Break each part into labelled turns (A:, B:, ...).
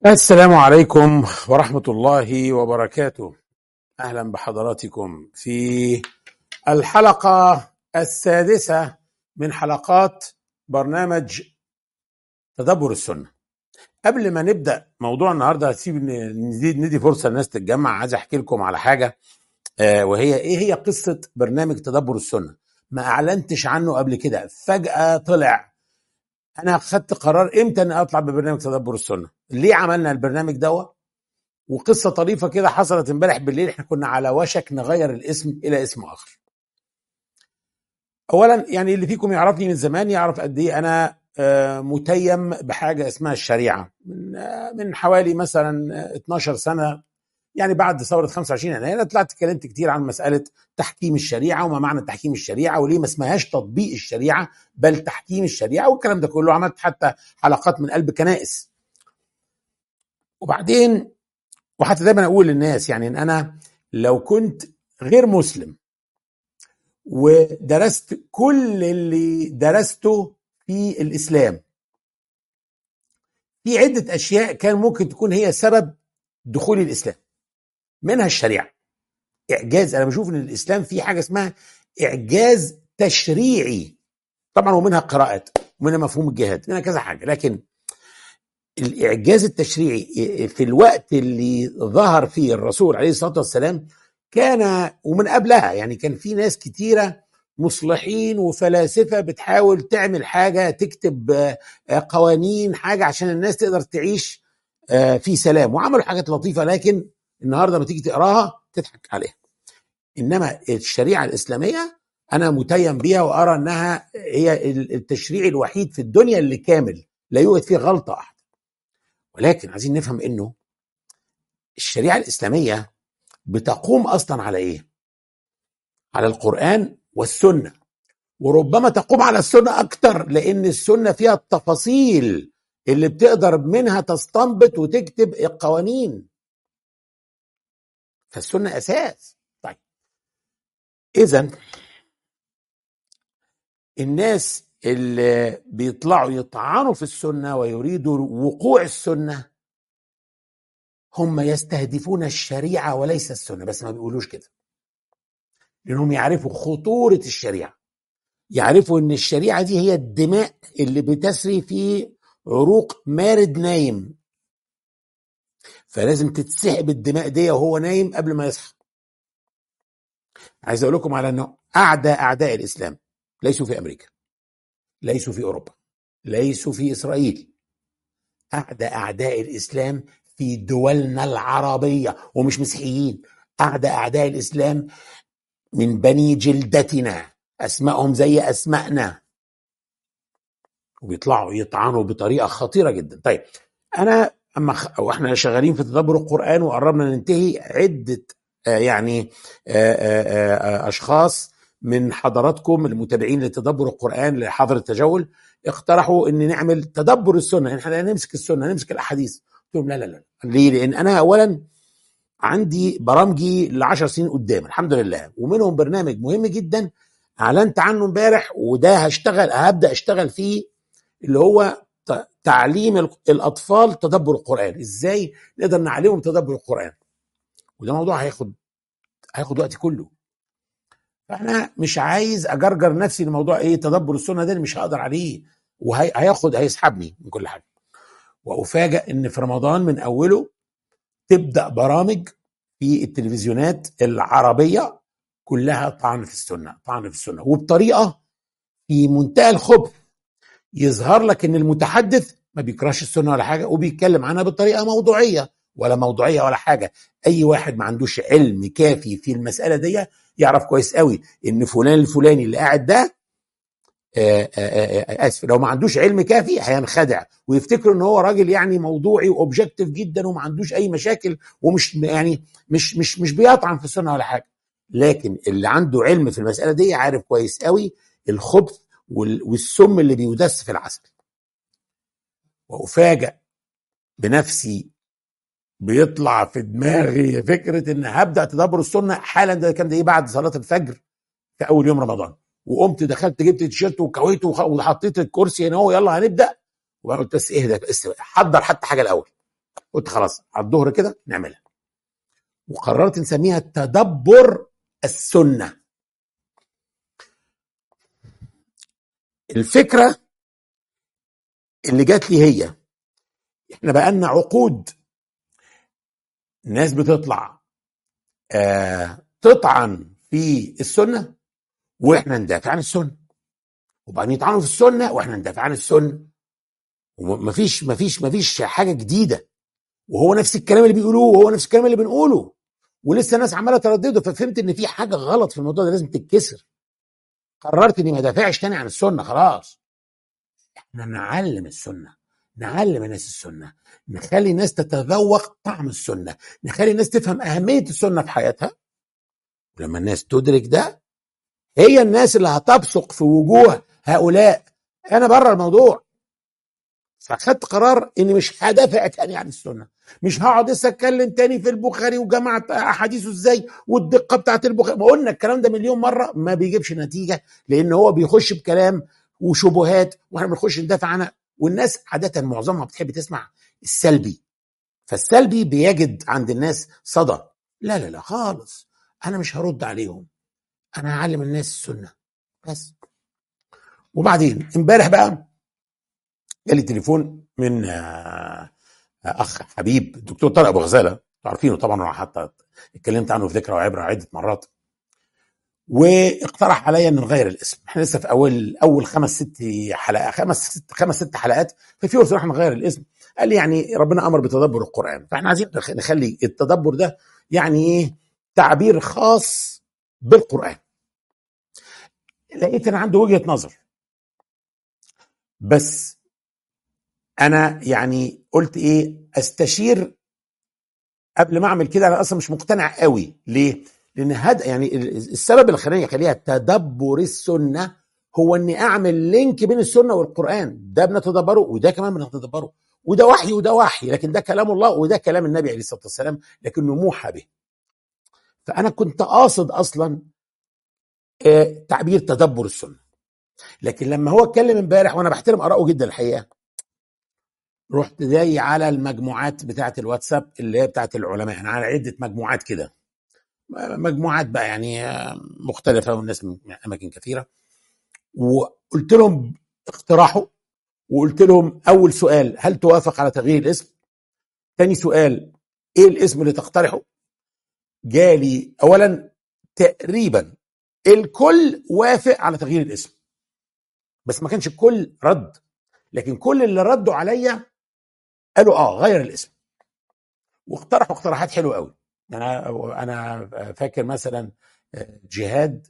A: السلام عليكم ورحمة الله وبركاته أهلا بحضراتكم في الحلقة السادسة من حلقات برنامج تدبر السنة قبل ما نبدأ موضوع النهاردة هسيب ندي, ندي فرصة الناس تتجمع عايز أحكي لكم على حاجة آه وهي إيه هي قصة برنامج تدبر السنة ما أعلنتش عنه قبل كده فجأة طلع انا خدت قرار امتى اني اطلع ببرنامج تدبر السنه ليه عملنا البرنامج دوا وقصه طريفه كده حصلت امبارح بالليل احنا كنا على وشك نغير الاسم الى اسم اخر اولا يعني اللي فيكم يعرفني من زمان يعرف قد ايه انا آه، متيم بحاجه اسمها الشريعه من آه، من حوالي مثلا آه، 12 سنه يعني بعد ثوره 25 يناير أنا طلعت اتكلمت كتير عن مساله تحكيم الشريعه وما معنى تحكيم الشريعه وليه ما اسمهاش تطبيق الشريعه بل تحكيم الشريعه والكلام ده كله عملت حتى حلقات من قلب كنائس وبعدين وحتى دايما اقول للناس يعني ان انا لو كنت غير مسلم ودرست كل اللي درسته في الاسلام في عده اشياء كان ممكن تكون هي سبب دخول الاسلام منها الشريعه اعجاز انا بشوف ان الاسلام فيه حاجه اسمها اعجاز تشريعي طبعا ومنها قراءات ومنها مفهوم الجهاد منها كذا حاجه لكن الاعجاز التشريعي في الوقت اللي ظهر فيه الرسول عليه الصلاه والسلام كان ومن قبلها يعني كان في ناس كتيره مصلحين وفلاسفه بتحاول تعمل حاجه تكتب آه، آه، قوانين حاجه عشان الناس تقدر تعيش آه، في سلام وعملوا حاجات لطيفه لكن النهارده لما تيجي تقراها تضحك عليها انما الشريعه الاسلاميه انا متيم بيها وارى انها هي التشريع الوحيد في الدنيا اللي كامل لا يوجد فيه غلطه احد ولكن عايزين نفهم انه الشريعه الاسلاميه بتقوم اصلا على ايه؟ على القران والسنه وربما تقوم على السنه اكتر لان السنه فيها التفاصيل اللي بتقدر منها تستنبط وتكتب القوانين فالسنه اساس طيب اذا الناس اللي بيطلعوا يطعنوا في السنه ويريدوا وقوع السنه هم يستهدفون الشريعه وليس السنه بس ما بيقولوش كده لانهم يعرفوا خطوره الشريعه يعرفوا ان الشريعه دي هي الدماء اللي بتسري في عروق مارد نايم فلازم تتسحب الدماء دي وهو نايم قبل ما يصحى عايز اقول لكم على انه اعدى اعداء الاسلام ليسوا في امريكا ليسوا في اوروبا ليسوا في اسرائيل اعدى اعداء الاسلام في دولنا العربيه ومش مسيحيين اعدى اعداء الاسلام من بني جلدتنا اسمائهم زي اسمائنا وبيطلعوا يطعنوا بطريقه خطيره جدا طيب انا اما خ... واحنا شغالين في تدبر القران وقربنا ننتهي عده آه يعني آه آه آه اشخاص من حضراتكم المتابعين لتدبر القران لحظر التجول اقترحوا ان نعمل تدبر السنه احنا نمسك السنه نمسك الاحاديث قلت لهم لا لا لا ليه؟ لان انا اولا عندي برامجي ل 10 سنين قدام الحمد لله ومنهم برنامج مهم جدا اعلنت عنه امبارح وده هشتغل هبدا اشتغل فيه اللي هو ت- تعليم ال- الاطفال تدبر القران ازاي نقدر نعلمهم تدبر القران وده موضوع هياخد هياخد وقتي كله فانا مش عايز اجرجر نفسي لموضوع ايه تدبر السنه ده اللي مش هقدر عليه وهياخد هيسحبني من كل حاجه وافاجئ ان في رمضان من اوله تبدا برامج في التلفزيونات العربيه كلها طعن في السنه طعن في السنه وبطريقه في منتهى الخبث يظهر لك ان المتحدث ما بيكرهش السنه ولا حاجه وبيتكلم عنها بطريقه موضوعيه ولا موضوعيه ولا حاجه اي واحد ما عندوش علم كافي في المساله دي يعرف كويس قوي ان فلان الفلاني اللي قاعد ده آه، آه، آه، اسف لو ما عندوش علم كافي هينخدع ويفتكر ان هو راجل يعني موضوعي واوبجكتيف جدا وما عندوش اي مشاكل ومش يعني مش مش مش بيطعن في السنه ولا حاجه لكن اللي عنده علم في المساله دي عارف كويس قوي الخبث وال- والسم اللي بيدس في العسل وافاجئ بنفسي بيطلع في دماغي فكره ان هبدا تدبر السنه حالا ده كان ده ايه بعد صلاه الفجر في اول يوم رمضان وقمت دخلت جبت تيشيرت وكويته وخ- وحطيت الكرسي هنا هو يلا هنبدا وقلت بس اهدى بس حضر حتى حاجه الاول قلت خلاص على الظهر كده نعملها وقررت نسميها تدبر السنه الفكره اللي جات لي هي احنا بقالنا عقود ناس بتطلع آه تطعن في السنه واحنا ندافع عن السنه وبعدين يطعنوا في السنه واحنا ندافع عن السنه ومفيش مفيش مفيش حاجه جديده وهو نفس الكلام اللي بيقولوه وهو نفس الكلام اللي بنقوله ولسه الناس عماله تردده ففهمت ان في حاجه غلط في الموضوع ده لازم تتكسر قررت اني ما دافعش تاني عن السنه خلاص احنا نعلم السنه نعلم الناس السنه نخلي الناس تتذوق طعم السنه نخلي الناس تفهم اهميه السنه في حياتها ولما الناس تدرك ده هي الناس اللي هتبصق في وجوه هؤلاء انا بره الموضوع فاخدت قرار اني مش هدافع تاني عن السنه مش هقعد لسه اتكلم تاني في البخاري وجماعه احاديثه ازاي والدقه بتاعت البخاري ما قلنا الكلام ده مليون مره ما بيجيبش نتيجه لان هو بيخش بكلام وشبهات واحنا بنخش ندافع عنها والناس عاده معظمها بتحب تسمع السلبي فالسلبي بيجد عند الناس صدى لا لا لا خالص انا مش هرد عليهم انا هعلم الناس السنه بس وبعدين امبارح بقى جالي تليفون من اخ حبيب الدكتور طارق ابو غزاله عارفينه طبعا حتى اتكلمت عنه في ذكرى وعبره عده مرات واقترح عليا ان نغير الاسم احنا لسه في اول اول خمس ست حلقات خمس ست خمس ست حلقات ففي قلت له نغير الاسم قال لي يعني ربنا امر بتدبر القران فاحنا عايزين نخلي التدبر ده يعني ايه تعبير خاص بالقران لقيت ان عنده وجهه نظر بس انا يعني قلت ايه استشير قبل ما اعمل كده انا اصلا مش مقتنع قوي ليه لان هذا يعني السبب اللي خلاني اخليها تدبر السنه هو اني اعمل لينك بين السنه والقران ده بنتدبره وده كمان بنتدبره وده وحي وده وحي لكن ده كلام الله وده كلام النبي عليه الصلاه والسلام لكنه موحى به فانا كنت قاصد اصلا آه تعبير تدبر السنه لكن لما هو اتكلم امبارح وانا بحترم اراءه جدا الحقيقه رحت جاي على المجموعات بتاعه الواتساب اللي هي بتاعه العلماء انا على عده مجموعات كده مجموعات بقى يعني مختلفه والناس من اماكن كثيره وقلت لهم اقتراحوا وقلت لهم اول سؤال هل توافق على تغيير الاسم؟ ثاني سؤال ايه الاسم اللي تقترحه؟ جالي اولا تقريبا الكل وافق على تغيير الاسم بس ما كانش الكل رد لكن كل اللي ردوا عليا قالوا اه غير الاسم واقترحوا اقتراحات حلوه قوي انا انا فاكر مثلا جهاد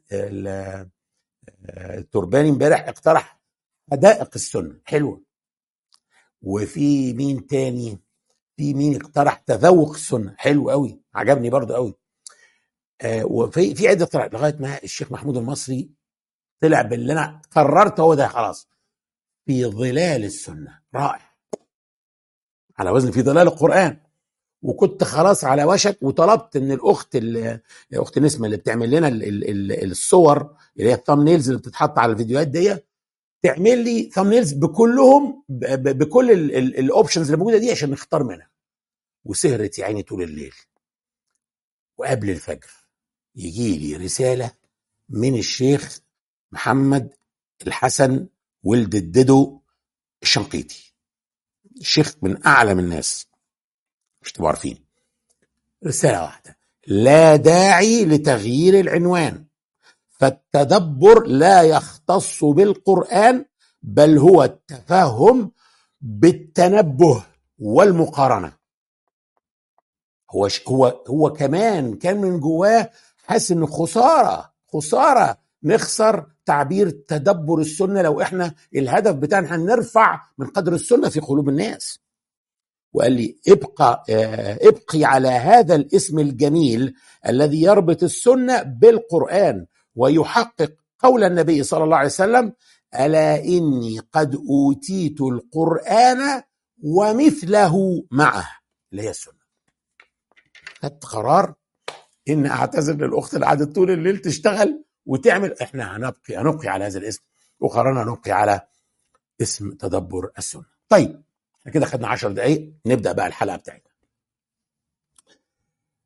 A: الترباني امبارح اقترح حدائق السنه حلوه وفي مين تاني في مين اقترح تذوق السنه حلو قوي عجبني برضو قوي وفي في عده اقتراحات لغايه ما الشيخ محمود المصري طلع باللي انا قررت هو ده خلاص في ظلال السنه رائع على وزن في ظلال القران وكنت خلاص على وشك وطلبت ان الاخت الاخت نسمه اللي بتعمل لنا ال ال ال الصور اللي هي الثامنيلز اللي بتتحط على الفيديوهات دي تعمل لي ثامنيلز بكلهم بكل الاوبشنز اللي موجوده دي عشان نختار منها وسهرت يا عيني طول الليل وقبل الفجر يجي لي رساله من الشيخ محمد الحسن ولد الددو الشنقيطي الشيخ من اعلم الناس مش تبقوا عارفين رسالة واحدة لا داعي لتغيير العنوان فالتدبر لا يختص بالقرآن بل هو التفهم بالتنبه والمقارنة هو هو هو كمان كان من جواه حاسس ان خسارة خسارة نخسر تعبير تدبر السنة لو احنا الهدف بتاعنا نرفع من قدر السنة في قلوب الناس وقال لي ابقى ابقي على هذا الاسم الجميل الذي يربط السنه بالقران ويحقق قول النبي صلى الله عليه وسلم الا اني قد اوتيت القران ومثله معه اللي هي السنه خدت قرار ان اعتذر للاخت اللي قعدت طول الليل تشتغل وتعمل احنا هنبقي هنبقي على هذا الاسم وقررنا نبقي على اسم تدبر السنه طيب احنا كده خدنا 10 دقايق نبدا بقى الحلقه بتاعتنا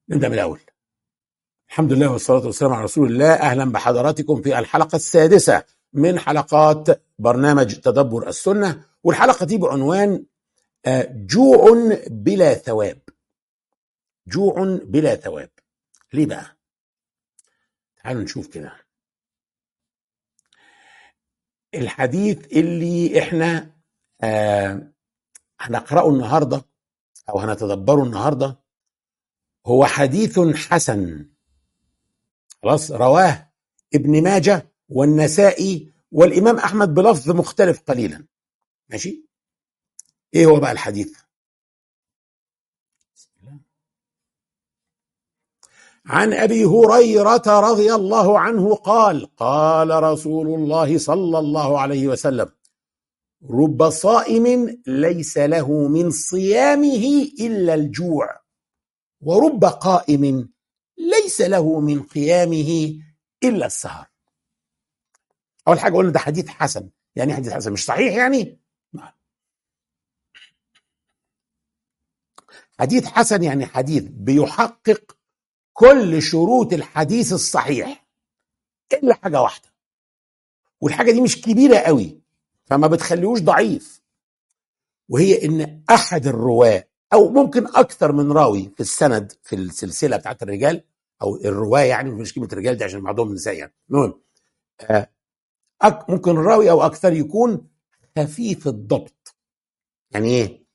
A: نبدا من الاول الحمد لله والصلاه والسلام على رسول الله اهلا بحضراتكم في الحلقه السادسه من حلقات برنامج تدبر السنه والحلقه دي بعنوان آه، جوع بلا ثواب جوع بلا ثواب ليه بقى تعالوا نشوف كده الحديث اللي احنا آه هنقراه النهارده او هنتدبره النهارده هو حديث حسن خلاص رواه ابن ماجه والنسائي والامام احمد بلفظ مختلف قليلا ماشي ايه هو بقى الحديث عن ابي هريره رضي الله عنه قال قال رسول الله صلى الله عليه وسلم رب صائم ليس له من صيامه الا الجوع ورب قائم ليس له من قيامه الا السهر اول حاجه قلنا ده حديث حسن يعني حديث حسن مش صحيح يعني حديث حسن يعني حديث بيحقق كل شروط الحديث الصحيح الا حاجه واحده والحاجه دي مش كبيره قوي فما بتخليهوش ضعيف وهي ان احد الرواه او ممكن اكثر من راوي في السند في السلسله بتاعت الرجال او الرواه يعني مش كلمه الرجال دي عشان بعضهم نساء يعني المهم آه ممكن راوي او اكثر يكون خفيف الضبط يعني ايه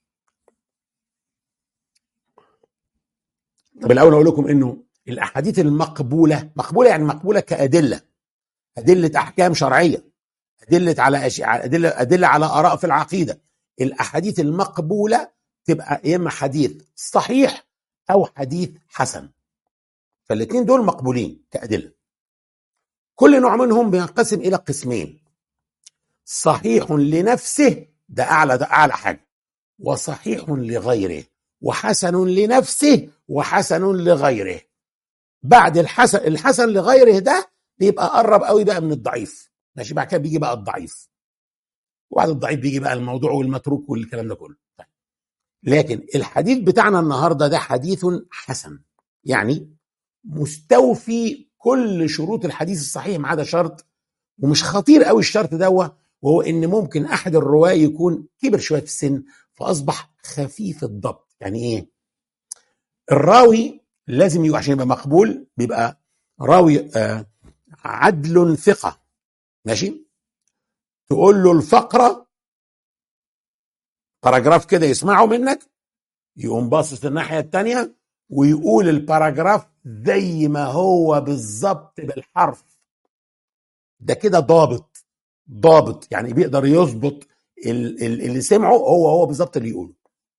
A: طب الاول اقول لكم انه الاحاديث المقبوله مقبوله يعني مقبوله كادله ادله احكام شرعيه ادله على أش... ادله ادله على اراء في العقيده الاحاديث المقبوله تبقى يا اما حديث صحيح او حديث حسن فالاثنين دول مقبولين كادله كل نوع منهم بينقسم الى قسمين صحيح لنفسه ده اعلى ده اعلى حاجه وصحيح لغيره وحسن لنفسه وحسن لغيره بعد الحسن الحسن لغيره ده بيبقى قرب قوي بقى من الضعيف ماشي بعد كده بيجي بقى الضعيف وبعد الضعيف بيجي بقى الموضوع والمتروك والكلام ده كله طيب. لكن الحديث بتاعنا النهارده ده حديث حسن يعني مستوفي كل شروط الحديث الصحيح ما عدا شرط ومش خطير قوي الشرط ده وهو ان ممكن احد الرواه يكون كبر شويه في السن فاصبح خفيف الضبط يعني ايه الراوي لازم يبقى عشان يبقى مقبول بيبقى راوي آه عدل ثقه ماشي تقول له الفقره باراجراف كده يسمعه منك يقوم باصص الناحيه الثانيه ويقول الباراجراف زي ما هو بالظبط بالحرف ده كده ضابط ضابط يعني بيقدر يظبط اللي سمعه هو هو بالظبط اللي يقوله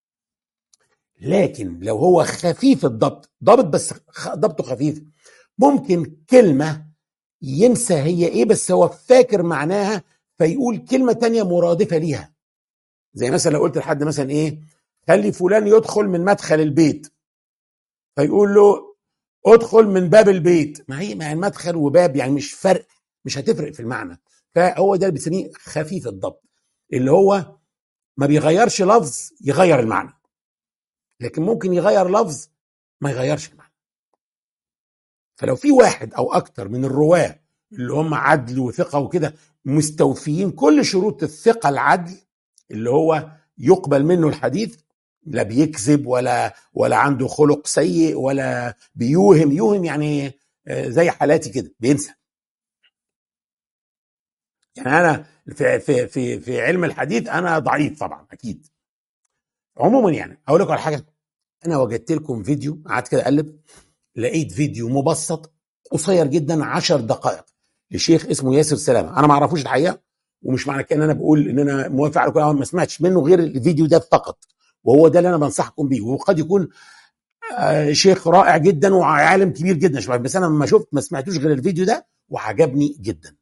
A: لكن لو هو خفيف الضبط ضابط بس ضبطه خفيف ممكن كلمة ينسى هي ايه بس هو فاكر معناها فيقول كلمة تانية مرادفة ليها زي مثلا لو قلت لحد مثلا ايه خلي فلان يدخل من مدخل البيت فيقول له ادخل من باب البيت ما هي ما المدخل وباب يعني مش فرق مش هتفرق في المعنى فهو ده اللي بنسميه خفيف الضبط اللي هو ما بيغيرش لفظ يغير المعنى لكن ممكن يغير لفظ ما يغيرش المعنى فلو في واحد او اكتر من الرواه اللي هم عدل وثقه وكده مستوفيين كل شروط الثقه العدل اللي هو يقبل منه الحديث لا بيكذب ولا ولا عنده خلق سيء ولا بيوهم يوهم يعني زي حالاتي كده بينسى يعني انا في في في في علم الحديث انا ضعيف طبعا اكيد عموما يعني اقول لكم على حاجه انا وجدت لكم فيديو قعدت كده اقلب لقيت فيديو مبسط قصير جدا 10 دقائق لشيخ اسمه ياسر سلامه انا ما اعرفوش الحقيقه ومش معنى كده ان انا بقول ان انا موافق على كل ما سمعتش منه غير الفيديو ده فقط وهو ده اللي انا بنصحكم بيه وقد يكون آه شيخ رائع جدا وعالم كبير جدا شباب بس انا لما شفت ما سمعتوش غير الفيديو ده وعجبني جدا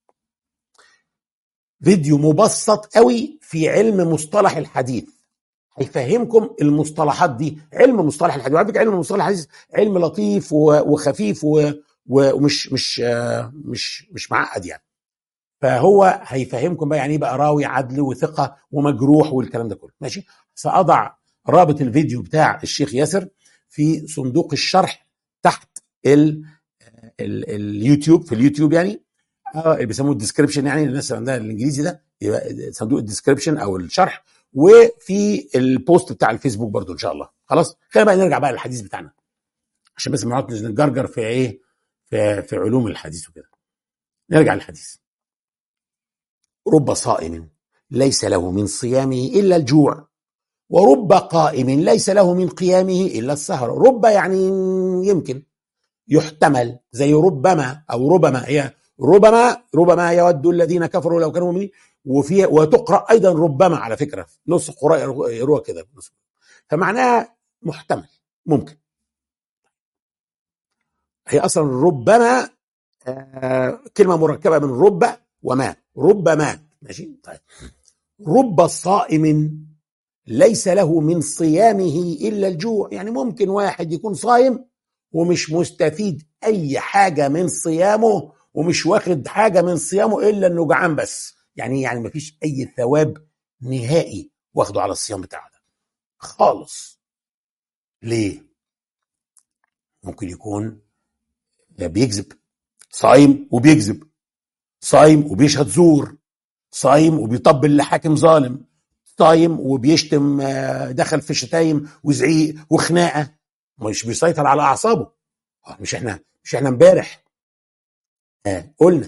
A: فيديو مبسط قوي في علم مصطلح الحديث هيفهمكم المصطلحات دي علم مصطلح الحديث وعلى فكره علم مصطلح الحديث علم لطيف وخفيف ومش مش مش مش معقد يعني فهو هيفهمكم بقى يعني ايه بقى راوي عدل وثقه ومجروح والكلام ده كله ماشي ساضع رابط الفيديو بتاع الشيخ ياسر في صندوق الشرح تحت ال ال اليوتيوب في اليوتيوب يعني اه اللي بيسموه الديسكربشن يعني الناس اللي عندها الانجليزي ده يبقى صندوق الديسكربشن او الشرح وفي البوست بتاع الفيسبوك برضو ان شاء الله خلاص خلينا بقى نرجع بقى للحديث بتاعنا عشان بس ما نقعدش نتجرجر في ايه في, في علوم الحديث وكده نرجع للحديث رب صائم ليس له من صيامه الا الجوع ورب قائم ليس له من قيامه الا السهر رب يعني يمكن يحتمل زي ربما او ربما هي ربما ربما يود الذين كفروا لو كانوا مؤمنين وفي وتقرا ايضا ربما على فكره نص قراء يروها كده فمعناها محتمل ممكن هي اصلا ربما آه كلمه مركبه من رب وما ربما ماشي طيب رب صائم ليس له من صيامه الا الجوع يعني ممكن واحد يكون صايم ومش مستفيد اي حاجه من صيامه ومش واخد حاجه من صيامه الا انه جعان بس يعني يعني مفيش اي ثواب نهائي واخده على الصيام بتاعه ده خالص ليه ممكن يكون بيكذب صايم وبيكذب صايم وبيشهد زور صايم وبيطبل لحاكم ظالم صايم وبيشتم دخل في شتايم وزعيق وخناقه مش بيسيطر على اعصابه مش احنا مش احنا امبارح آه قلنا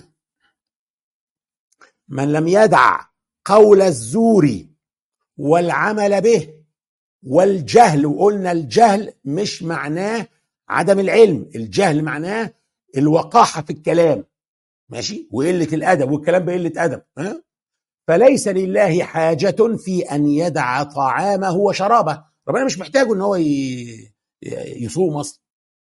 A: من لم يدع قول الزور والعمل به والجهل وقلنا الجهل مش معناه عدم العلم الجهل معناه الوقاحة في الكلام ماشي وقلة الأدب والكلام بقلة أدب ها؟ فليس لله حاجة في أن يدع طعامه وشرابه ربنا مش محتاجه ان هو يصوم اصلا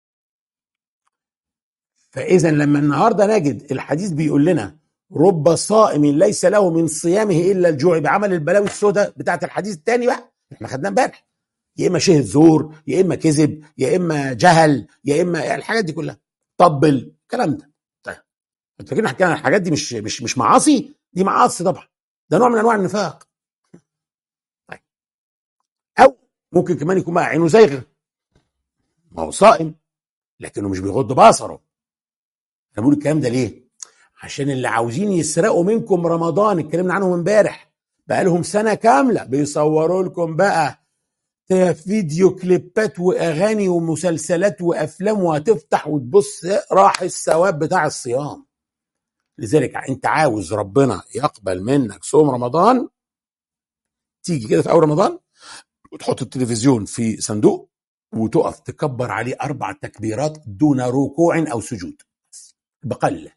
A: فاذا لما النهارده نجد الحديث بيقول لنا رب صائم ليس له من صيامه الا الجوع بعمل البلاوي السوداء بتاعت الحديث الثاني بقى احنا خدناه امبارح يا اما شهد زور يا اما كذب يا اما جهل يا اما يعني الحاجات دي كلها طبل الكلام ده طيب انت فاكرين حكينا الحاجات دي مش مش مش معاصي دي معاصي طبعا ده نوع من انواع النفاق طيب او ممكن كمان يكون بقى عينه زيغه ما هو صائم لكنه مش بيغض بصره انا بقول الكلام ده ليه عشان اللي عاوزين يسرقوا منكم رمضان اتكلمنا عنهم امبارح بقى لهم سنه كامله بيصوروا لكم بقى فيديو كليبات واغاني ومسلسلات وافلام وهتفتح وتبص راح الثواب بتاع الصيام لذلك انت عاوز ربنا يقبل منك صوم رمضان تيجي كده في اول رمضان وتحط التلفزيون في صندوق وتقف تكبر عليه اربع تكبيرات دون ركوع او سجود بقل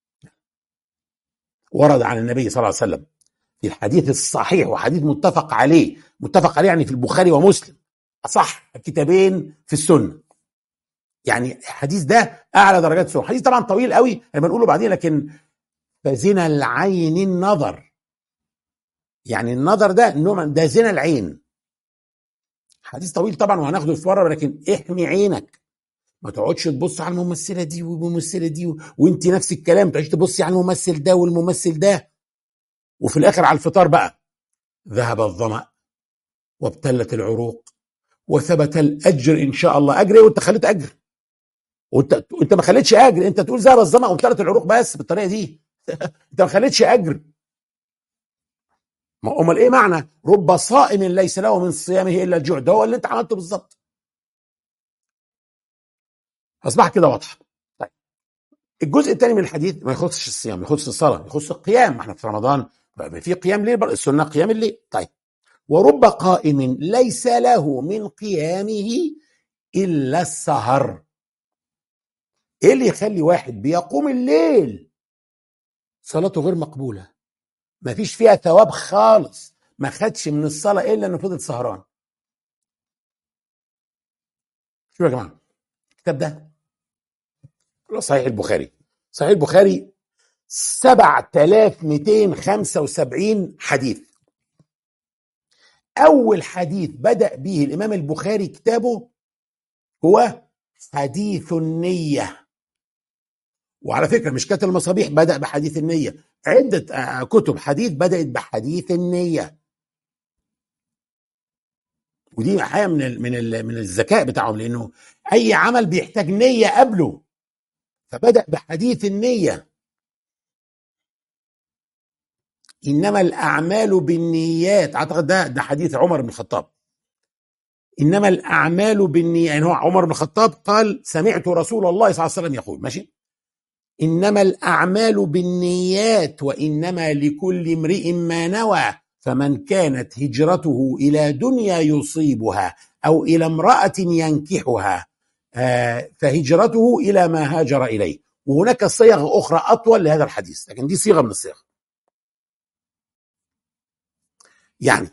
A: ورد عن النبي صلى الله عليه وسلم في الحديث الصحيح وحديث متفق عليه متفق عليه يعني في البخاري ومسلم اصح كتابين في السنه يعني الحديث ده اعلى درجات السنه حديث طبعا طويل قوي احنا بنقوله بعدين لكن فزنا العين النظر يعني النظر ده نوع ده زنا العين حديث طويل طبعا وهناخده في مره لكن احمي عينك ما تقعدش تبص على الممثله دي والممثله دي و... وانت نفس الكلام ما تقعدش تبصي على الممثل ده والممثل ده وفي الاخر على الفطار بقى ذهب الظمأ وابتلت العروق وثبت الاجر ان شاء الله اجر ايه وانت خليت اجر وانت انت ما خليتش اجر انت تقول ذهب الظمأ وابتلت العروق بس بالطريقه دي انت ما خليتش اجر ما امال ايه معنى رب صائم ليس له من صيامه الا الجوع ده هو اللي انت عملته بالظبط اصبح كده واضحه طيب الجزء الثاني من الحديث ما يخصش الصيام يخص الصلاه يخص القيام ما احنا في رمضان في قيام ليل السنه قيام الليل طيب ورب قائم ليس له من قيامه الا السهر ايه اللي يخلي واحد بيقوم الليل صلاته غير مقبوله ما فيش فيها ثواب خالص ما خدش من الصلاه الا انه فضل سهران شوفوا يا جماعه الكتاب ده صحيح البخاري صحيح البخاري 7275 حديث أول حديث بدأ به الإمام البخاري كتابه هو حديث النية وعلى فكرة مش كاتب المصابيح بدأ بحديث النية عدة كتب حديث بدأت بحديث النية ودي حاجه من ال من ال من الذكاء بتاعهم لانه اي عمل بيحتاج نيه قبله فبدا بحديث النيه انما الاعمال بالنيات اعتقد ده ده حديث عمر بن الخطاب انما الاعمال بالنيات يعني هو عمر بن الخطاب قال سمعت رسول الله صلى الله عليه وسلم يقول ماشي انما الاعمال بالنيات وانما لكل امرئ ما نوى فمن كانت هجرته الى دنيا يصيبها او الى امراه ينكحها آه، فهجرته الى ما هاجر اليه وهناك صيغ اخرى اطول لهذا الحديث لكن دي صيغه من الصيغ يعني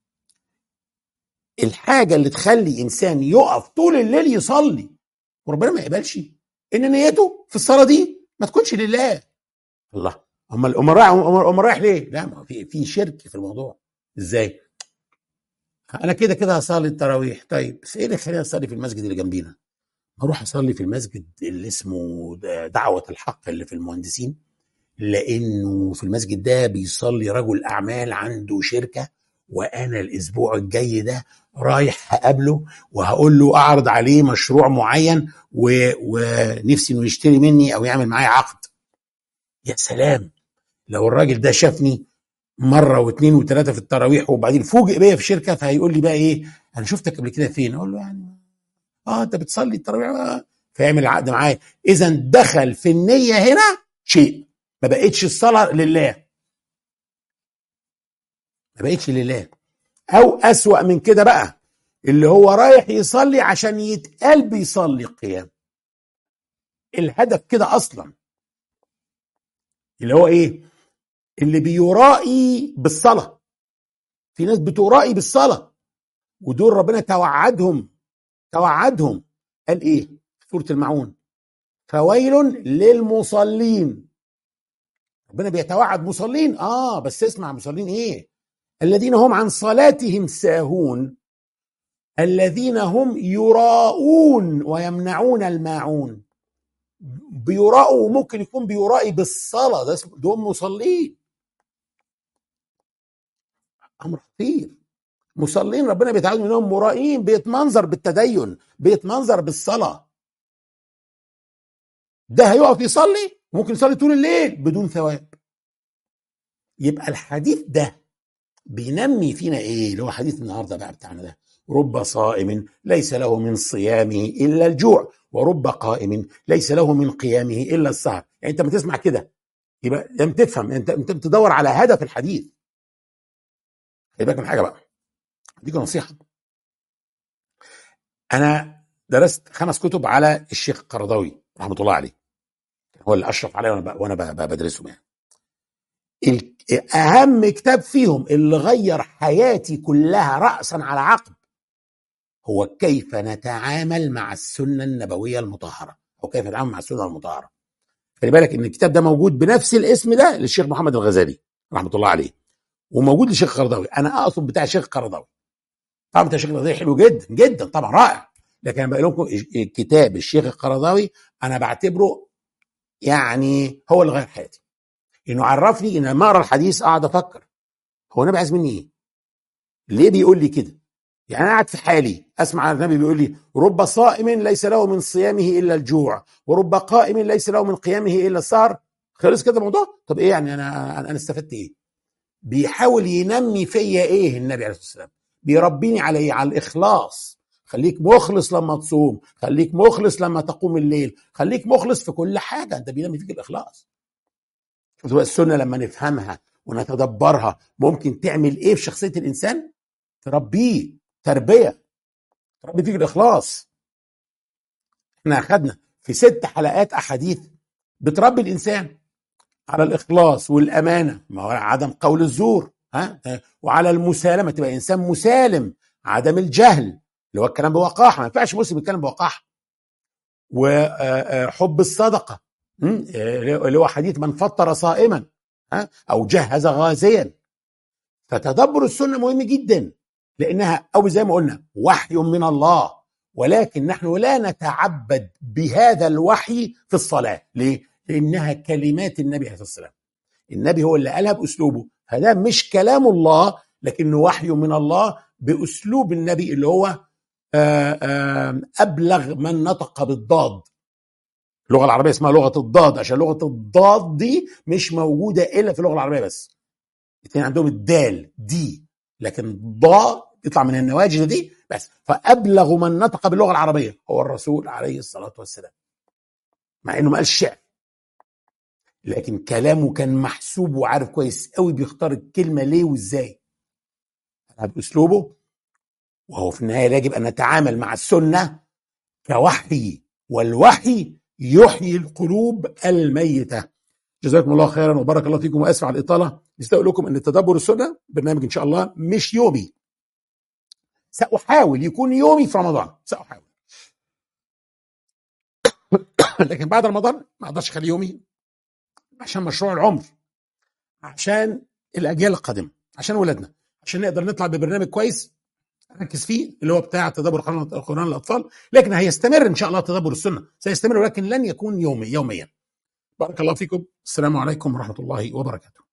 A: الحاجه اللي تخلي انسان يقف طول الليل يصلي وربنا ما يقبلش ان نيته في الصلاه دي ما تكونش لله الله هم الامراء رايح هم رايح ليه؟ لا ما في في شرك في الموضوع ازاي؟ انا كده كده هصلي التراويح طيب بس ايه اللي يخليني اصلي في المسجد اللي جنبينا؟ اروح اصلي في المسجد اللي اسمه دعوه الحق اللي في المهندسين لانه في المسجد ده بيصلي رجل اعمال عنده شركه وانا الاسبوع الجاي ده رايح هقابله وهقول له اعرض عليه مشروع معين و... ونفسي انه يشتري مني او يعمل معايا عقد يا سلام لو الراجل ده شافني مره واثنين وثلاثه في التراويح وبعدين فوجئ بيا في شركه فهيقول لي بقى ايه انا شفتك قبل كده فين اقول له يعني اه انت بتصلي التراويح آه. فيعمل العقد معايا اذا دخل في النيه هنا شيء ما بقتش الصلاه لله ما بقتش لله او اسوا من كده بقى اللي هو رايح يصلي عشان يتقال بيصلي قيام الهدف كده اصلا اللي هو ايه اللي بيرائي بالصلاه في ناس بترائي بالصلاه ودول ربنا توعدهم توعدهم قال ايه في سوره المعون فويل للمصلين ربنا بيتوعد مصلين اه بس اسمع مصلين ايه الذين هم عن صلاتهم ساهون الذين هم يراءون ويمنعون الماعون بيراءوا ممكن يكون بيرائي بالصلاة ده دول مصلين أمر خطير مصلين ربنا بيتعود منهم مرائين بيتمنظر بالتدين بيتمنظر بالصلاة ده هيقف يصلي ممكن يصلي طول الليل بدون ثواب يبقى الحديث ده بينمي فينا ايه اللي هو حديث النهارده بقى بتاعنا ده رب صائم ليس له من صيامه الا الجوع ورب قائم ليس له من قيامه الا السهر يعني انت بتسمع كده يبقى لم تفهم انت انت بتدور على هدف الحديث خلي بالك من حاجه بقى اديك نصيحه انا درست خمس كتب على الشيخ القرضاوي رحمه الله عليه هو اللي اشرف عليا وانا وانا بدرسهم يعني اهم كتاب فيهم اللي غير حياتي كلها راسا على عقب هو كيف نتعامل مع السنه النبويه المطهره او كيف نتعامل مع السنه المطهره خلي بالك ان الكتاب ده موجود بنفس الاسم ده للشيخ محمد الغزالي رحمه الله عليه وموجود للشيخ القرضاوي انا اقصد بتاع الشيخ القرضاوي طبعا بتاع الشيخ القرضاوي حلو جدا جدا طبعا رائع لكن انا بقول لكم كتاب الشيخ القرضاوي انا بعتبره يعني هو اللي غير حياتي انه عرفني ان لما اقرا الحديث اقعد افكر هو النبي عايز مني ايه؟ ليه بيقول لي كده؟ يعني انا قاعد في حالي اسمع النبي بيقول لي رب صائم ليس له من صيامه الا الجوع ورب قائم ليس له من قيامه الا السهر خلص كده الموضوع طب ايه يعني انا انا استفدت ايه بيحاول ينمي فيا ايه النبي عليه الصلاه والسلام بيربيني على ايه على الاخلاص خليك مخلص لما تصوم خليك مخلص لما تقوم الليل خليك مخلص في كل حاجه انت بينمي فيك الاخلاص شوف السنه لما نفهمها ونتدبرها ممكن تعمل ايه في شخصيه الانسان تربيه تربيه تربي فيك الاخلاص احنا اخذنا في ست حلقات احاديث بتربي الانسان على الاخلاص والامانه ما هو عدم قول الزور ها وعلى المسالمه تبقى انسان مسالم عدم الجهل اللي هو الكلام بوقاحه ما ينفعش مسلم يتكلم بوقاحه وحب الصدقه اللي هو حديث من فطر صائما ها او جهز غازيا فتدبر السنه مهم جدا لانها او زي ما قلنا وحي من الله ولكن نحن لا نتعبد بهذا الوحي في الصلاه ليه لانها كلمات النبي عليه الصلاه والسلام النبي هو اللي قالها باسلوبه فده مش كلام الله لكنه وحي من الله باسلوب النبي اللي هو آه، آه، ابلغ من نطق بالضاد اللغه العربيه اسمها لغه الضاد عشان لغه الضاد دي مش موجوده الا في اللغه العربيه بس الاثنين عندهم الدال دي لكن الضاء يطلع من النواجذ دي بس فابلغ من نطق باللغه العربيه هو الرسول عليه الصلاه والسلام مع انه ما قالش شعر لكن كلامه كان محسوب وعارف كويس قوي بيختار الكلمه ليه وازاي باسلوبه وهو في النهايه يجب ان نتعامل مع السنه كوحي والوحي يحيي القلوب الميته جزاكم الله خيرا وبارك الله فيكم واسف على الاطاله نسيت اقول لكم ان تدبر السنه برنامج ان شاء الله مش يومي ساحاول يكون يومي في رمضان ساحاول لكن بعد رمضان ما اقدرش اخليه يومي عشان مشروع العمر عشان الاجيال القادمه عشان ولادنا عشان نقدر نطلع ببرنامج كويس ركز فيه اللي هو بتاع تدبر القرآن القرآن للأطفال لكن هيستمر إن شاء الله تدبر السنة سيستمر ولكن لن يكون يومي يوميا بارك الله فيكم السلام عليكم ورحمة الله وبركاته